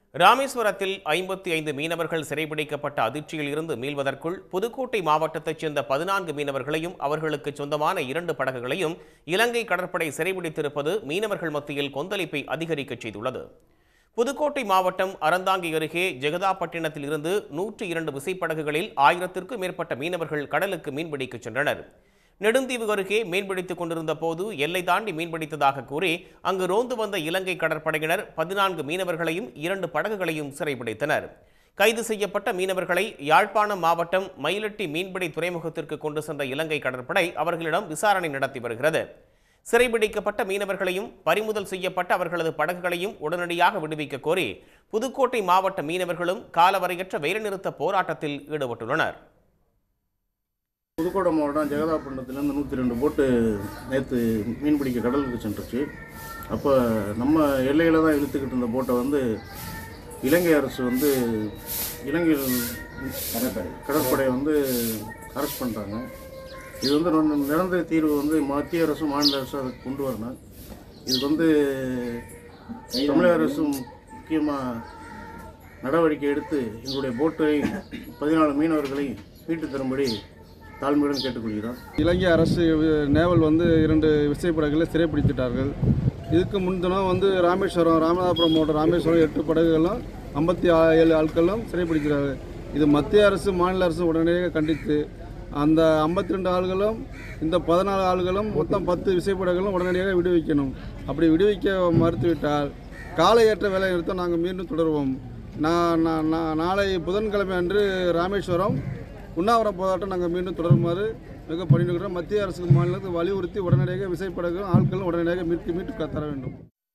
ராமேஸ்வரத்தில் ஐம்பத்தி ஐந்து மீனவர்கள் சிறைபிடிக்கப்பட்ட அதிர்ச்சியில் இருந்து மீள்வதற்குள் புதுக்கோட்டை மாவட்டத்தைச் சேர்ந்த பதினான்கு மீனவர்களையும் அவர்களுக்கு சொந்தமான இரண்டு படகுகளையும் இலங்கை கடற்படை சிறைபிடித்திருப்பது மீனவர்கள் மத்தியில் கொந்தளிப்பை அதிகரிக்கச் செய்துள்ளது புதுக்கோட்டை மாவட்டம் அறந்தாங்கி அருகே ஜெகதாப்பட்டினத்தில் இருந்து நூற்றி இரண்டு விசைப்படகுகளில் ஆயிரத்திற்கும் மேற்பட்ட மீனவர்கள் கடலுக்கு மீன்பிடிக்கச் சென்றனர் நெடுந்தீவு அருகே மீன்பிடித்துக் கொண்டிருந்த போது எல்லை தாண்டி மீன்பிடித்ததாக கூறி அங்கு ரோந்து வந்த இலங்கை கடற்படையினர் பதினான்கு மீனவர்களையும் இரண்டு படகுகளையும் சிறைபிடித்தனர் கைது செய்யப்பட்ட மீனவர்களை யாழ்ப்பாணம் மாவட்டம் மயிலட்டி மீன்பிடி துறைமுகத்திற்கு கொண்டு சென்ற இலங்கை கடற்படை அவர்களிடம் விசாரணை நடத்தி வருகிறது சிறைபிடிக்கப்பட்ட மீனவர்களையும் பறிமுதல் செய்யப்பட்ட அவர்களது படகுகளையும் உடனடியாக விடுவிக்க கோரி புதுக்கோட்டை மாவட்ட மீனவர்களும் காலவரையற்ற வேலைநிறுத்த போராட்டத்தில் ஈடுபட்டுள்ளனர் புதுக்கோட்டை மாவட்டம் ஜெகதாப்பட்டினத்துலேருந்து நூற்றி ரெண்டு போட்டு நேற்று மீன் பிடிக்க கடலுக்கு சென்றுச்சு அப்போ நம்ம எல்லையில் தான் இழுத்துக்கிட்டு இருந்த போட்டை வந்து இலங்கை அரசு வந்து இலங்கையில் கடற்படை வந்து அரெஸ்ட் பண்ணிட்டாங்க இது வந்து நொ- நிரந்தர தீர்வு வந்து மத்திய அரசும் மாநில அரசும் அதுக்கு கொண்டு வரணும் இதுக்கு வந்து தமிழக அரசும் முக்கியமாக நடவடிக்கை எடுத்து எங்களுடைய போட்டை பதினாலு மீனவர்களை மீட்டு தரும்படி தாழ்மையுடன் கேட்டுக்கொள்கிறோம் இலங்கை அரசு நேவல் வந்து இரண்டு விசைப்படகுகளை சிறைப்பிடித்துட்டார்கள் இதுக்கு முன்தினம் வந்து ராமேஸ்வரம் ராமநாதபுரம் மாவட்டம் ராமேஸ்வரம் எட்டு படகுகளும் ஐம்பத்தி ஏழு ஆட்களும் சிறைப்பிடிக்கிறார்கள் இது மத்திய அரசு மாநில அரசு உடனடியாக கண்டித்து அந்த ஐம்பத்தி ரெண்டு ஆள்களும் இந்த பதினாலு ஆள்களும் மொத்தம் பத்து விசைப்படகுகளும் உடனடியாக விடுவிக்கணும் அப்படி விடுவிக்க மறுத்துவிட்டால் காலையேற்ற வேலை நிறுத்தம் நாங்கள் மீண்டும் தொடருவோம் நான் நான் நான் நாளை புதன்கிழமை அன்று ராமேஸ்வரம் உண்ணாவிரம் போராட்டம் நாங்கள் மீண்டும் தொடருமாறு மிக பணியிடுகிறோம் மத்திய அரசுக்கு மாநிலத்துக்கு வலியுறுத்தி உடனடியாக விசைப்படகும் ஆட்களும் உடனடியாக மீட்டு மீட்டு க- தர வேண்டும்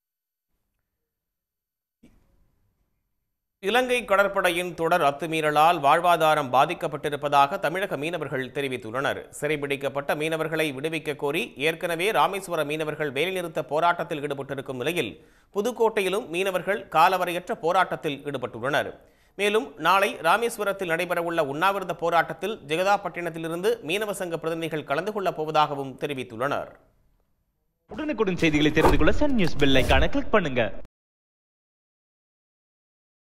இலங்கை கடற்படையின் தொடர் அத்துமீறலால் வாழ்வாதாரம் பாதிக்கப்பட்டிருப்பதாக தமிழக மீனவர்கள் தெரிவித்துள்ளனர் சிறைபிடிக்கப்பட்ட மீனவர்களை விடுவிக்க கோரி ஏற்கனவே ராமேஸ்வர மீனவர்கள் வேலைநிறுத்த போராட்டத்தில் ஈடுபட்டிருக்கும் நிலையில் புதுக்கோட்டையிலும் மீனவர்கள் காலவரையற்ற போராட்டத்தில் ஈடுபட்டுள்ளனர் மேலும் நாளை ராமேஸ்வரத்தில் நடைபெறவுள்ள உண்ணாவிரத போராட்டத்தில் ஜெகதாப்பட்டினத்திலிருந்து மீனவ சங்க பிரதிநிதிகள் கலந்து கொள்ளப் போவதாகவும் தெரிவித்துள்ளனர் உடனுக்குடன் செய்திகளை தெரிந்து கொள்ள சன் நியூஸ் பெல் ஐகானை கிளிக் பண்ணுங்க